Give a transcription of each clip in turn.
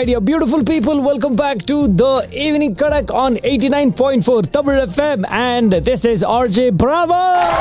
right, you beautiful people. Welcome back to the Evening Kadak on 89.4 Tamil FM. And this is RJ Bravo.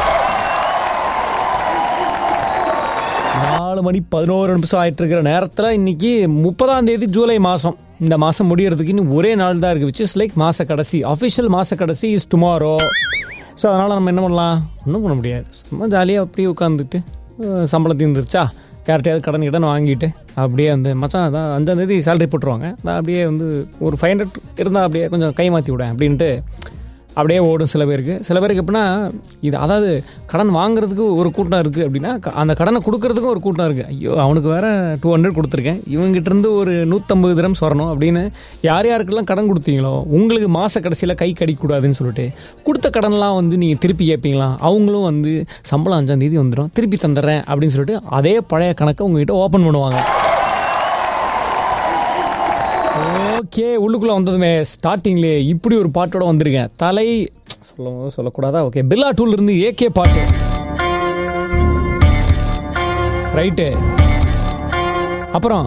நாலு மணி பதினோரு நிமிஷம் ஆயிட்டு இருக்கிற நேரத்தில் இன்னைக்கு முப்பதாம் தேதி ஜூலை மாதம் இந்த மாதம் முடியறதுக்கு இன்னும் ஒரே நாள் தான் இருக்குது விச் இஸ் லைக் மாத கடைசி அஃபிஷியல் மாத கடைசி இஸ் டுமாரோ ஸோ அதனால் நம்ம என்ன பண்ணலாம் ஒன்றும் பண்ண முடியாது சும்மா ஜாலியாக அப்படியே உட்காந்துட்டு அஹ், சம்பளம் தீர்ந்துருச்சா யார்கிட்டயாவது கடன் கடன் வாங்கிட்டு அப்படியே வந்து மச்சான் அதான் அஞ்சாந்தேதி சேலரி போட்டுருவாங்க நான் அப்படியே வந்து ஒரு ஃபைவ் ஹண்ட்ரட் இருந்தால் அப்படியே கொஞ்சம் கை மாற்றி விடேன் அப்படின்ட்டு அப்படியே ஓடும் சில பேருக்கு சில பேருக்கு எப்படின்னா இது அதாவது கடன் வாங்குறதுக்கு ஒரு கூட்டம் இருக்குது அப்படின்னா க- அந்த கடனை கொடுக்கறதுக்கும் ஒரு கூட்டம் இருக்குது ஐயோ அவனுக்கு வேற டூ ஹண்ட்ரட் கொடுத்துருக்கேன் இவங்ககிட்ட இருந்து ஒரு நூற்றம்பது திரம்ஸ் வரணும் அப்படின்னு யார் யாருக்கெல்லாம் கடன் கொடுத்தீங்களோ உங்களுக்கு மாத கடைசியில் கை கடிக்கூடாதுன்னு சொல்லிட்டு கொடுத்த கடன்லாம் வந்து நீங்கள் திருப்பி கேட்பீங்களா அவங்களும் வந்து சம்பளம் அஞ்சாம் தேதி வந்துடும் திருப்பி தந்துடுறேன் அப்படின்னு சொல்லிட்டு அதே பழைய கணக்கை உங்ககிட்ட ஓப்பன் பண்ணுவாங்க ஓகே உள்ளுக்குள்ள வந்ததுமே ஸ்டார்டிங்லேயே இப்படி ஒரு பாட்டோட வந்திருக்கேன் தலை சொல்ல சொல்லக்கூடாதா ஓகே பில்லா டூல் இருந்து ஏகே பாட்டு ரைட்டு அப்புறம்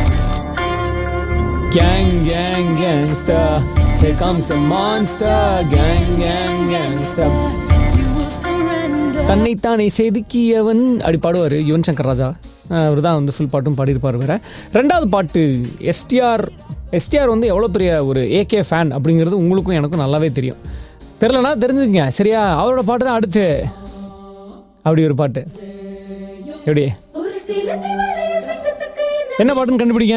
gang gang gangster Here comes a monster gang gang gangster தன்னைத்தானே செதுக்கியவன் அப்படி பாடுவார் யுவன் சங்கர் ராஜா அவர் தான் வந்து ஃபுல் பாட்டும் பாடியிருப்பார் வேற ரெண்டாவது பாட்டு எஸ்டிஆர் எஸ்டிஆர் வந்து எவ்வளோ பெரிய ஒரு ஏகே ஃபேன் அப்படிங்கிறது உங்களுக்கும் எனக்கும் நல்லாவே தெரியும் தெரிலனா தெரிஞ்சுக்கங்க சரியா அவரோட பாட்டு தான் அடுத்து அப்படி ஒரு பாட்டு எப்படி என்ன பாட்டுன்னு கண்டுபிடிங்க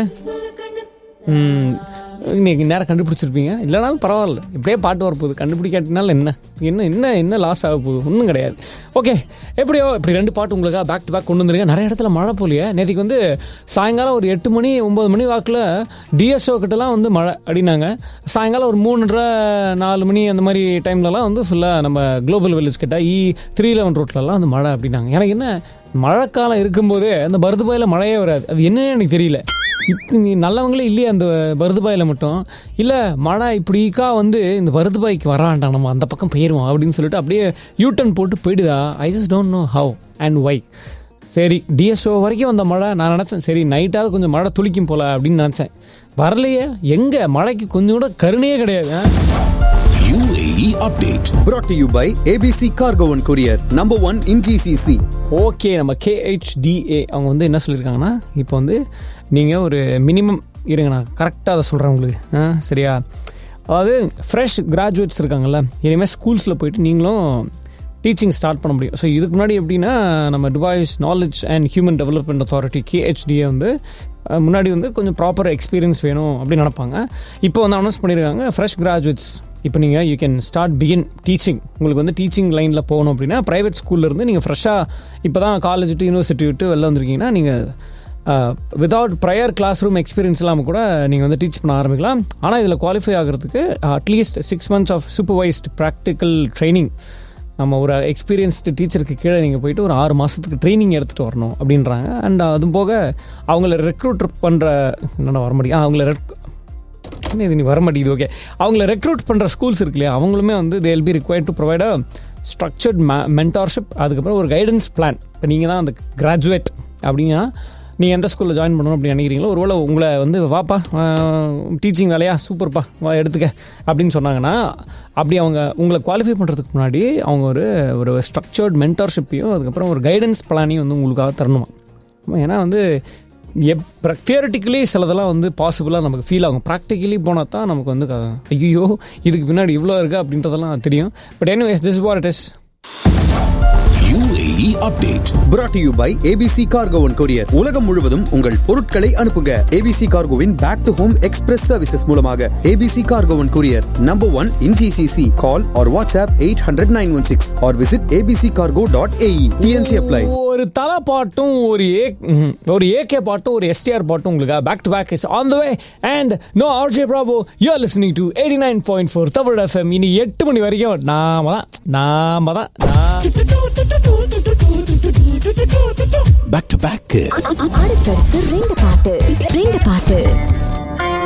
ம், இன்னைக்கு நேரம் கண்டுபிடிச்சிருப்பீங்க இல்லைனாலும் பரவாயில்ல இப்படியே பாட்டு வரப்போகுது கண்டுபிடிக்காட்டினாலும் என்ன என்ன என்ன என்ன லாஸ் ஆக போகுது ஒன்றும் கிடையாது ஓகே எப்படியோ இப்படி ரெண்டு பாட்டு உங்களுக்காக பேக் டு பேக் கொண்டு வந்துருங்க நிறைய இடத்துல மழை போலியே நேற்றுக்கு வந்து சாயங்காலம் ஒரு எட்டு மணி ஒம்பது மணி வாக்கில் டிஎஸ்ஓ கிட்டலாம் வந்து மழை அப்படின்னாங்க சாயங்காலம் ஒரு மூணுன்றரை நாலு மணி அந்த மாதிரி டைம்லலாம் வந்து ஃபுல்லாக நம்ம குளோபல் வில்லேஜ் கிட்ட இ த்ரீ லெவன் ரோட்லலாம் வந்து மழை அப்படின்னாங்க எனக்கு என்ன மழைக்காலம் இருக்கும்போதே அந்த பருதுபாயில் மழையே வராது அது என்னன்னு எனக்கு தெரியல இப்போ நீ நல்லவங்களே இல்லையா அந்த பருதுபாயில் மட்டும் இல்லை மழை இப்படிக்கா வந்து இந்த பருதுபாய்க்கு வரான்டா நம்ம அந்த பக்கம் போயிடுவோம் அப்படின்னு சொல்லிட்டு அப்படியே யூட்டன் போட்டு போயிடுதா I just don't know how and why சரி டிஎஸ்ஓ வரைக்கும் வந்த மழை நான் நினச்சேன் சரி நைட்டாவது கொஞ்சம் மழை துளிக்கும் போல அப்படின்னு நினச்சேன் வரலையே எங்கே மழைக்கு கொஞ்சம் கூட கருணையே கிடையாது ஆ? UAE update. brought to you by ABC Cargo and Courier, number one in GCC. Okay நம்ம கேஹெச்டிஏ அவங்க வந்து என்ன சொல்லியிருக்காங்கன்னா இப்போ வந்து நீங்கள் ஒரு மினிமம் இருங்க நான் கரெக்டாக அதை சொல்கிறேன் உங்களுக்கு ஆ சரியா அதாவது ஃப்ரெஷ் கிராஜுவேட்ஸ் இருக்காங்கல்ல இனிமேல் ஸ்கூல்ஸில் போயிட்டு நீங்களும் டீச்சிங் ஸ்டார்ட் பண்ண முடியும் ஸோ இதுக்கு முன்னாடி எப்படின்னா நம்ம device knowledge and human development authority KHDA வந்து அஹ், முன்னாடி வந்து கொஞ்சம் ப்ராப்பர் எக்ஸ்பீரியன்ஸ் வேணும் அப்படின்னு நினைப்பாங்க இப்போ வந்து அனௌன்ஸ் பண்ணியிருக்காங்க ஃப்ரெஷ் கிராஜுவேட்ஸ் இப்போ நீங்கள் you can start begin teaching உங்களுக்கு வந்து டீச்சிங் லைனில் போகணும் அப்படின்னா ப்ரைவேட் ஸ்கூல்லேருந்து நீங்கள் ஃப்ரெஷ்ஷாக இப்போ தான் காலேஜ் விட்டு யூனிவர்சிட்டி விட்டு வெளில வந்திருக்கீங்கன்னா நீங்கள் without prior classroom experience இல்லாமல் கூட நீங்கள் வந்து டீச் பண்ண ஆரம்பிக்கலாம் ஆனால் இதில் குவாலிஃபை ஆகிறதுக்கு at least six months of supervised practical training நம்ம ஒரு எக்ஸ்பீரியன்ஸ்டு டீச்சருக்கு கீழே நீங்கள் போயிட்டு ஒரு ஆறு மாதத்துக்கு ட்ரைனிங் எடுத்துகிட்டு வரணும் அப்படின்றாங்க அண்ட் அதுவும் போக அவங்கள ரெக்ரூட் பண்ணுற என்னென்ன வர முடியும் அவங்கள ரெக் என்ன இது நீ வர மாட்டேங்குது ஓகே அவங்கள ரெக்ரூட் பண்ணுற ஸ்கூல்ஸ் இருக்கு இல்லையா அவங்களுமே வந்து they will be required to provide a structured mentorship அதுக்கப்புறம் ஒரு கைடன்ஸ் பிளான் இப்போ நீங்கள் தான் அந்த கிராஜுவேட் அப்படின்னா நீங்கள் எந்த ஸ்கூலில் ஜாயின் பண்ணணும் அப்படி நினைக்கிறீங்களோ ஒருவேளை உங்களை வந்து வாப்பா டீச்சிங் வேலையா சூப்பர்ப்பா வா எடுத்துக்க அப்படின்னு சொன்னாங்கன்னா அப்படி அவங்க உங்களை குவாலிஃபை பண்ணுறதுக்கு முன்னாடி அவங்க ஒரு ஒரு ஸ்ட்ரக்சர்ட் மென்டார்ஷிப்பையும் அதுக்கப்புறம் ஒரு கைடன்ஸ் பிளானையும் வந்து உங்களுக்காக தரணுமா ஆமா, ஏன்னா வந்து எப் தியரட்டிக்கலி சிலதெல்லாம் வந்து பாசிபிளாக நமக்கு ஃபீல் ஆகும் ப்ராக்டிக்கலி போனால் தான் நமக்கு வந்து ஐயோ இதுக்கு பின்னாடி இவ்வளோ இருக்கா அப்படின்றதெல்லாம் தெரியும் but anyways this what it is UAE update. brought to you by ABC Cargo and Courier. உலகம் முழுவதும் உங்கள் பொருட்களை அனுப்புங்க ABC Cargoவின் back to home express services மூலமாக ABC Cargo and Courier, number one in GCC. Call or WhatsApp 800-916 or visit abccargo.ae. TNC apply. ஒரு தலை பாட்டும் ஒரு ஏ ம், ஒரு ஏகே பாட்டும் ஒரு எஸ்டிஆர் பாட்டும் உங்களுக்கு back to back is on the way and now RJ Bravo you are listening to eighty nine point four Tamil FM இனி எட்டு மணி வரைக்கும் நாம தான் நாம தான் நான் Back to back. அடுத்தடுத்து ரெண்டு பாட்டு ரெண்டு பாட்டு